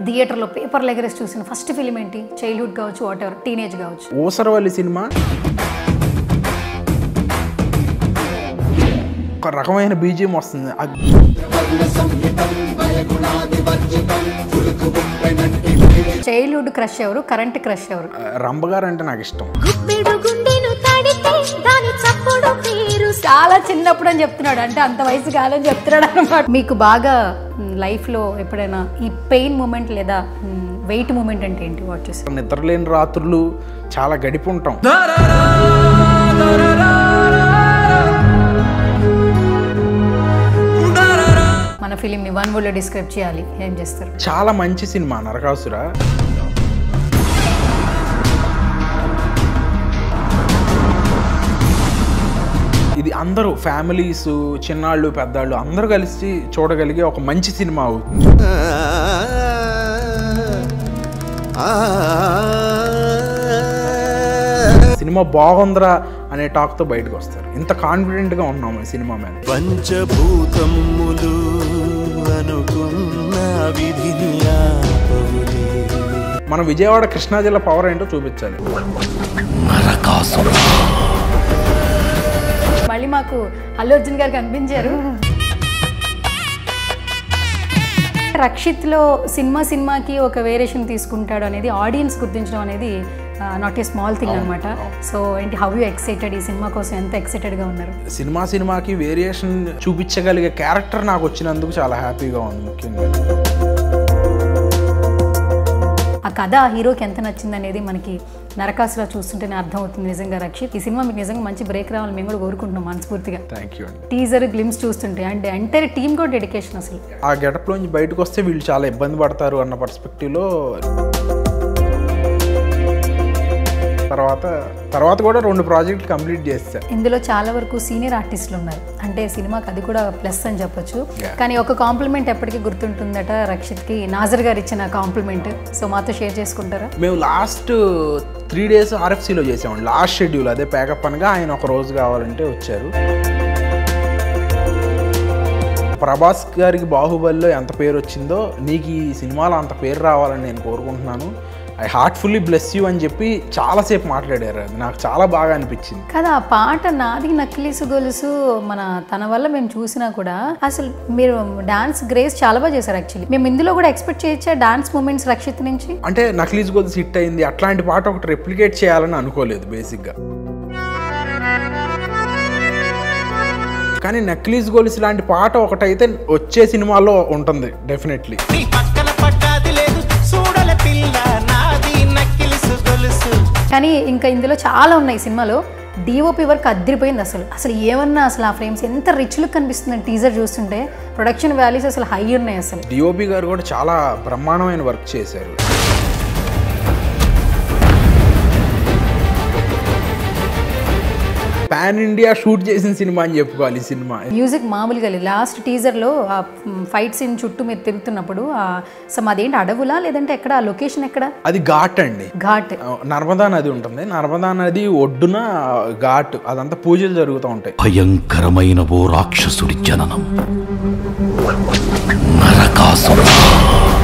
థియేటర్లో పేపర్లు ఎగరేసి చూసిన ఫస్ట్ ఫిలిం ఏంటి చైల్డ్హుడ్ కావచ్చు వాట్ ఎవర్ టీనేజ్ కావచ్చు ఊసరవల్లి సినిమా ఒక రకమైన బీజియం వస్తుంది అది చైల్డ్హుడ్ క్రష్ ఎవరు కరెంట్ క్రష్ ఎవరు రంబగారు అంటే నాకు ఇష్టం గుప్పెడు గుండెను తాడితే దాని చప్పుడు పేరు చాలా చిన్నప్పుడు అని చెప్తున్నాడు అంటే అంత వయసు కాదని చెప్తున్నాడు అనమాట మీకు బాగా లైఫ్లో ఎప్పుడైనా ఈ పెయిన్ మూమెంట్ లేదా వెయిట్ మూమెంట్ అంటే ఏంటి వాట్ చేస్తారు నిద్రలేని రాత్రులు చాలా గడిపి ఉంటాం మన ఫిలింని వన్ వర్డ్లో డిస్క్రైబ్ చేయాలి ఏం చేస్తారు చాలా మంచి సినిమా నరకాసుర ఇది అందరూ ఫ్యామిలీస్ చిన్నాళ్ళు పెద్దాళ్ళు అందరూ కలిసి చూడగలిగే ఒక మంచి సినిమా అవుతుంది సినిమా బాగుందిరా అనే టాక్తో బయటకు వస్తారు ఇంత కాన్ఫిడెంట్గా ఉన్నాము ఈ సినిమా మీద పంచభూతములు అనుకున్న విధిని ఆపవులే మన విజయవాడ కృష్ణా జిల్లా పవర్ ఏంటో చూపించాలి మళ్ళీ మాకు అల్లు అర్జున్ గారు కనిపించారు రక్షిత్లో సినిమా సినిమాకి ఒక వేరియేషన్ తీసుకుంటాడు అనేది ఆడియన్స్ గుర్తించడం అనేది నాట్ ఏ స్మాల్ థింగ్ అనమాట సో ఏంటి హౌ యూ ఎక్సైటెడ్ ఈ సినిమా కోసం ఎంత ఎక్సైటెడ్గా ఉన్నారు సినిమా సినిమాకి వేరియేషన్ చూపించగలిగే క్యారెక్టర్ నాకు వచ్చినందుకు చాలా హ్యాపీగా ఉంది ముఖ్యంగా ఆ కథ ఆ హీరోకి ఎంత నచ్చింది అనేది మనకి నరకాసులో చూస్తుంటేనే అర్థమవుతుంది నిజంగా రక్షిత్ ఈ సినిమా మీకు నిజంగా మంచి బ్రేక్ రావాలని మేము కూడా కోరుకుంటున్నాం మనస్ఫూర్తిగా థ్యాంక్ యూ అండి టీజర్ గ్లిమ్స్ చూస్తుంటే అంటే ఎంటైర్ టీమ్ కూడా డెడికేషన్ అసలు ఆ గెటప్లోంచి బయటకు వస్తే వీళ్ళు చాలా ఇబ్బంది పడతారు అన్న పర్స్పెక్టివ్లో తర్వాత తర్వాత కూడా రెండు ప్రాజెక్టులు కంప్లీట్ చేస్తారు ఇందులో చాలా వరకు సీనియర్ ఆర్టిస్టులు ఉన్నారు అంటే సినిమాకి అది కూడా ప్లస్ అని చెప్పొచ్చు కానీ ఒక కాంప్లిమెంట్ ఎప్పటికీ గుర్తుంటుందట రక్షిత్కి నాజర్ గారు ఇచ్చిన కాంప్లిమెంట్ సో మాతో షేర్ చేసుకుంటారా మేము లాస్ట్ త్రీ డేస్ ఆర్ఎఫ్సీలో చేసామండి లాస్ట్ షెడ్యూల్ అదే ప్యాకప్ అనగా ఆయన ఒక రోజు కావాలంటే వచ్చారు ప్రభాస్ గారికి బాహుబలిలో ఎంత పేరు వచ్చిందో నీకు ఈ సినిమాలో అంత పేరు రావాలని నేను కోరుకుంటున్నాను ఐ హార్ట్ఫుల్లీ బ్లెస్ యూ అని చెప్పి చాలాసేపు మాట్లాడారు అది నాకు చాలా బాగా అనిపించింది కదా ఆ పాట నాది నక్లీసు గొలుసు మన తన వల్ల మేము చూసినా కూడా అసలు మీరు డాన్స్ గ్రేస్ చాలా బాగా చేశారు యాక్చువల్లీ మేము ఇందులో కూడా ఎక్స్పెక్ట్ చేయొచ్చా డాన్స్ మూమెంట్స్ రక్షిత్ నుంచి అంటే నక్లీస్ గొలుసు హిట్ అయింది అట్లాంటి పాట ఒకటి రెప్లికేట్ చేయాలని అనుకోలేదు బేసిక్గా కానీ నక్లీస్ గొలుసు లాంటి పాట ఒకటైతే వచ్చే సినిమాలో ఉంటుంది డెఫినెట్లీ నీ పక్కన పడ్డాది లేదు చూడల పిల్ల నాది నక్కిలిసు గొలుసు కానీ ఇంకా ఇందులో చాలా ఉన్నాయి సినిమాలో డిఓపి వర్క్ అద్దరిపోయింది అసలు అసలు ఏమన్నా అసలు ఆ ఫ్రేమ్స్ ఎంత రిచ్ లుక్ కనిపిస్తుంది టీజర్ చూస్తుంటే ప్రొడక్షన్ వాల్యూస్ అసలు హై ఉన్నాయి అసలు డిఓపి గారు కూడా చాలా బ్రహ్మాండమైన వర్క్ చేశారు పాన్ ఇండియా షూట్ చేసిన సినిమా అని చెప్పుకోవాలి ఈ సినిమా మ్యూజిక్ మామూలుగా లేదు లాస్ట్ టీజర్లో ఆ ఫైట్ సీన్ చుట్టూ మీరు తిరుగుతున్నప్పుడు సమ్ అదేంటి అడవులా లేదంటే ఎక్కడ ఆ లొకేషన్ ఎక్కడ అది ఘాట్ అండి ఘాట్ నర్మదా నది ఉంటుంది నర్మదా నది ఒడ్డున ఘాట్ అదంతా పూజలు జరుగుతూ ఉంటాయి భయంకరమైన ఓ రాక్షసుడి జననం నరకాసుర